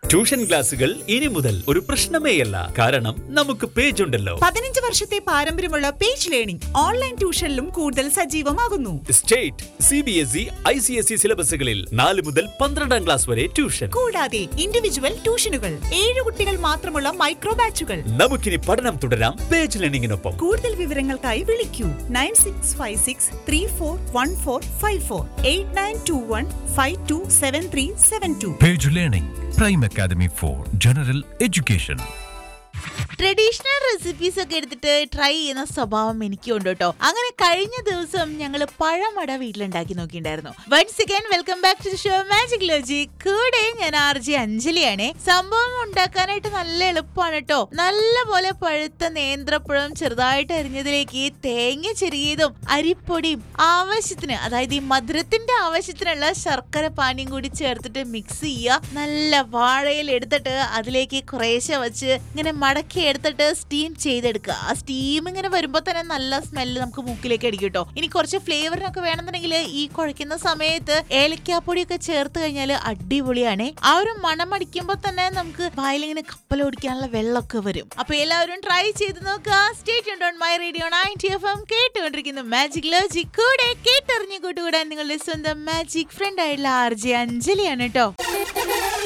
Tuition ക്ലാസുകൾ ഇനി മുതൽ ഒരു പ്രശ്നമേയല്ല കാരണം നമുക്ക് പേജ് ഉണ്ടല്ലോ പതിനഞ്ച് വർഷത്തെ പാരമ്പര്യമുള്ള പേജ് ലേണിംഗ് ഓൺലൈൻ ട്യൂഷനിലും കൂടുതൽ സജീവമാകുന്നു state C B S E I C S E സിലബസുകളിൽ നാല് മുതൽ പന്ത്രണ്ടാം ക്ലാസ് വരെ ട്യൂഷൻ കൂടാതെ ഇൻഡിവിജ്വൽ ട്യൂഷനുകൾ ഏഴ് കുട്ടികൾ മാത്രമുള്ള മൈക്രോ ബാച്ചുകൾ നമുക്കിനി പഠനം തുടരാം പേജ് ലേണിംഗിനൊപ്പം കൂടുതൽ വിവരങ്ങൾക്കായി വിളിക്കൂ nine six five six three four one four five four eight nine two one five two seven three seven two Page Learning, Prime Academy for General Education. Traditional recipes ഒക്കെ എടുത്തിട്ട് try ചെയ്യുന്ന സ്വഭാവം എനിക്കുണ്ട് കേട്ടോ അങ്ങനെ കഴിഞ്ഞ ദിവസം ഞങ്ങൾ പഴമട വീട്ടിലുണ്ടാക്കി നോക്കിയിട്ടുണ്ടായിരുന്നു once again welcome back to show magic ലോജി കൂടെ ഞാൻ ആർ ജി അഞ്ജലിയാണ് സംഭവം ഉണ്ടാക്കാനായിട്ട് നല്ല എളുപ്പമാണ് കേട്ടോ നല്ല പോലെ പഴുത്ത നേന്ത്രപ്പഴം ചെറുതായിട്ട് അരിഞ്ഞതിലേക്ക് തേങ്ങ ചെറിയതും അരിപ്പൊടിയും ആവശ്യത്തിന് അതായത് ഈ മധുരത്തിന്റെ ആവശ്യത്തിനുള്ള ശർക്കര പാനിയും കൂടി ചേർത്തിട്ട് മിക്സ് ചെയ്യുക നല്ല വാഴയിൽ എടുത്തിട്ട് അതിലേക്ക് കുറേശ്ശെ വെച്ച് ഇങ്ങനെ മടക്കി എടുത്തിട്ട് സ്റ്റീം ചെയ്തെടുക്കുക ആ സ്റ്റീം ഇങ്ങനെ വരുമ്പോൾ തന്നെ നല്ല സ്മെല്ല് നമുക്ക് മൂക്കിലേക്ക് അടിക്കും കേട്ടോ ഇനി കുറച്ച് ഫ്ലേവറിനൊക്കെ വേണമെന്നുണ്ടെങ്കിൽ ഈ കുഴയ്ക്കുന്ന സമയത്ത് ഏലക്കാപ്പൊടിയൊക്കെ ചേർത്ത് കഴിഞ്ഞാൽ അടിപൊളിയാണ് ആ ഒരു മണം അടിക്കുമ്പോൾ തന്നെ നമുക്ക് വായിലിങ്ങനെ കപ്പലോടിക്കാനുള്ള വെള്ളമൊക്കെ വരും അപ്പൊ എല്ലാവരും ട്രൈ ചെയ്ത് നോക്കുക stay on my radio ninety F M കേട്ടുകൊണ്ടിരിക്കുന്നു മാജിക് ലോജി കൂടെ കേട്ടറിഞ്ഞു കൂട്ടുകൂടാൻ നിങ്ങളുടെ സ്വന്തം മാജിക് ഫ്രണ്ട് ആയിട്ടുള്ള ആർ ജെ അഞ്ജലിയാണ് കേട്ടോ